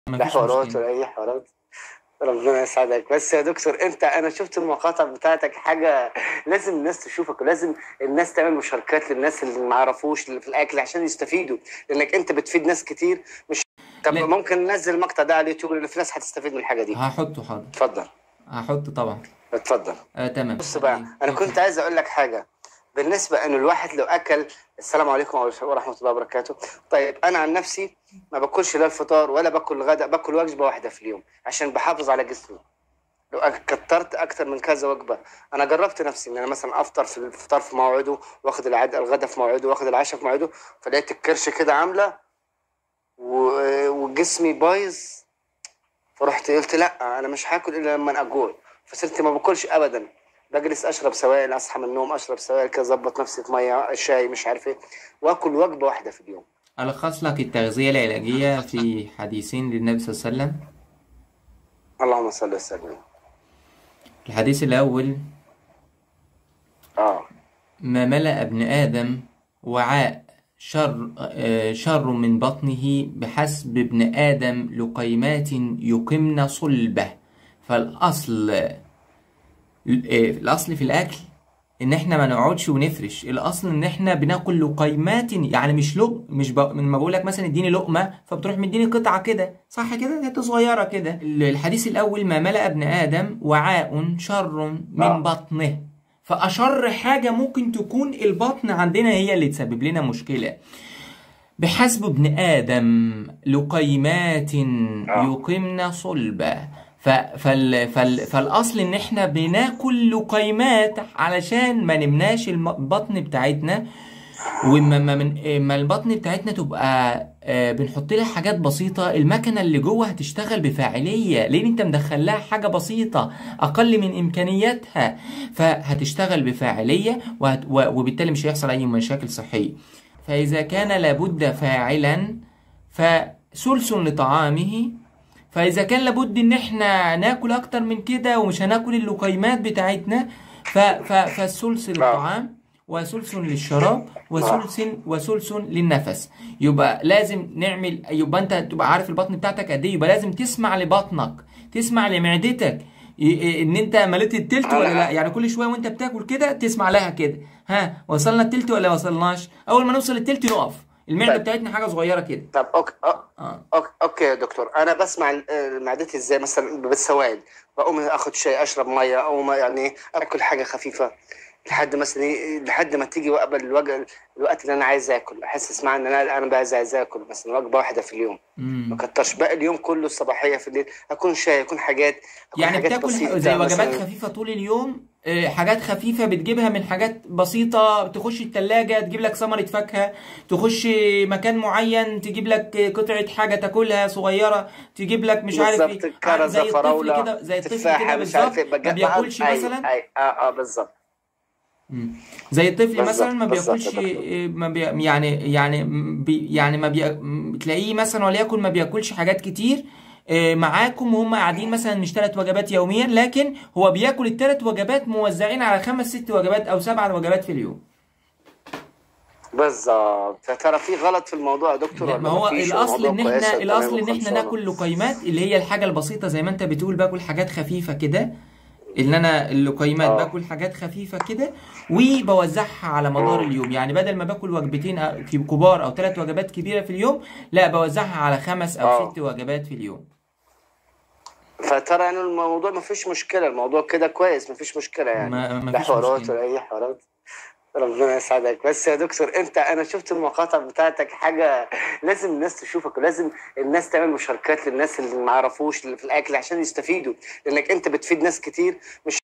لا مفيش حوارات مشكلة ولا اي حوارات ربنا يسعدك بس يا دكتور انت انا شفت المقاطع بتاعتك حاجه لازم الناس تشوفك ولازم الناس تعمل مشاركات للناس اللي ما يعرفوش اللي في الاكل عشان يستفيدوا لانك انت بتفيد ناس كتير مش طب لا ممكن ننزل المقطع ده على اليوتيوب لان في ناس هتستفيد من الحاجه دي هحطه حاضر اتفضل هحطه طبعا اتفضل آه تمام بص بقى انا كنت عايز اقول لك حاجه بالنسبه ان الواحد لو اكل السلام عليكم ورحمه الله وبركاته طيب انا عن نفسي ما باكلش لا الفطار ولا باكل الغداء باكل وجبه واحده في اليوم عشان بحافظ على جسمي لو أك- كترت اكتر من كذا وجبه انا جربت نفسي ان انا مثلا افطر في الفطار في موعده واخد العد... الغداء في موعده واخد العشاء في موعده فلقيت الكرش كده عامله و... وجسمي بايظ فرحت قلت لا انا مش هاكل الا لما اجوع فصرت ما باكلش ابدا بجلس اشرب سوائل اصحى من النوم اشرب سوائل كده اظبط نفسي في ميه شاي مش عارف ايه واكل وجبه واحده في اليوم ألخص لك التغذية العلاجية في حديثين للنبي صلى الله عليه وسلم اللهم صل وسلم الحديث الأول اه ما ملأ ابن آدم وعاء شر آه، شر من بطنه بحسب ابن آدم لقيمات يقمن صلبه فالأصل آه، الأصل في الأكل إن إحنا ما نقعدش ونفرش الأصل إن إحنا بناكل لقيمات يعني مش لق مش ب... لما بقول لك مثلا اديني لقمة فبتروح مديني قطعة كده صح كده حتة صغيرة كده الحديث الأول ما ملأ ابن آدم وعاء شر من اه بطنه فأشر حاجة ممكن تكون البطن عندنا هي اللي تسبب لنا مشكلة بحسب ابن آدم لقيمات اه يقمن صلبه ف... فال... فال... فالأصل إن إحنا بناكل لقيمات علشان ما نمناش الم- البطن بتاعتنا وما ما من ما البطن بتاعتنا تبقى آه، بنحط لها حاجات بسيطة المكنة اللي جوه هتشتغل بفاعلية لأن أنت مدخل لها حاجة بسيطة أقل من إمكانياتها فهتشتغل بفاعلية وهت... و- وبالتالي مش هيحصل أي مشاكل صحية فإذا كان لابد فاعلا فثلث لطعامه فإذا كان لابد إن إحنا ناكل أكتر من كده ومش هناكل اللقيمات بتاعتنا ف... ف... فالثلث اه للطعام وثلث للشراب اه وثلث وثلث للنفس يبقى لازم نعمل يبقى انت تبقى عارف البطن بتاعتك قد ايه يبقى لازم تسمع لبطنك تسمع لمعدتك ي- ي- ان انت مليت التلت ولا لا انا يعني كل شويه وانت بتاكل كده تسمع لها كده ها وصلنا التلت ولا وصلناش اول ما نوصل التلت نقف المعده طيب بتاعتنا حاجه صغيره كده طب اوكي أو- اه اوكي أوكي يا دكتور انا بسمع ال- آه، معدتي ازاي مثلا بالسوائل بقوم اخد شاي اشرب ميه او ما يعني اكل حاجه خفيفه لحد مثلا إيه- لحد ما تيجي وقبل الوجه الوقت اللي انا عايز اكل احس اسمع ان انا انا بقى عايز عايز اكل مثلا وجبه واحده في اليوم ما امم كترش باقي اليوم كله الصباحيه في الليل اكون شاي اكون حاجات اكون يعني حاجات بتاكل ح- بسيطه زي وجبات مثلا خفيفة طول اليوم آه، حاجات خفيفة بتجيبها من حاجات بسيطة تخش التلاجة تجيب لك ثمرة فاكهة تخش مكان معين تجيب لك قطعة حاجة تاكلها صغيرة تجيب لك مش عارف بالظبط ايه ع- كرزه زي الطفل فراوله كده زي الطفل تفاحه كده مش عارف بالظبط ايه ما بج- بياكلش ايوه مثلا اي اه اه بالظبط مم. زي الطفل مثلا بالظبط ما بالظبط بياكلش يا دكتور إيه، ما بي يعني يعني م- بي يعني ما بي م- تلاقيه مثلا وليكن ما بياكلش حاجات كتير إيه، معاكم وهم قاعدين مثلا مش ثلاث وجبات يوميا لكن هو بياكل الثلاث وجبات موزعين على خمس ست وجبات او سبع وجبات في اليوم بالظبط يا ترى في غلط في الموضوع يا دكتور لا ما ولا هو مفيش الاصل الموضوع ان كويس احنا وتمام الاصل ان احنا وخلصانه ناكل لقيمات اللي هي الحاجه البسيطه زي ما انت بتقول باكل حاجات خفيفه كده ان انا اللقيمات اه باكل حاجات خفيفه كده وبوزعها على مدار مم. اليوم يعني بدل ما باكل وجبتين أو- في كبار او ثلاث وجبات كبيره في اليوم لا بوزعها على خمس او اه ست وجبات في اليوم فترى يعني الموضوع ما فيش مشكله الموضوع كده كويس ما فيش مشكله يعني ما ما لا فيش حوارات مشكله ولا اي حوارات ربنا يسعدك بس يا دكتور انت انا شفت المقاطع بتاعتك حاجه لازم الناس تشوفك ولازم الناس تعمل مشاركات للناس اللي ما يعرفوش اللي في الاكل عشان يستفيدوا لانك انت بتفيد ناس كتير مش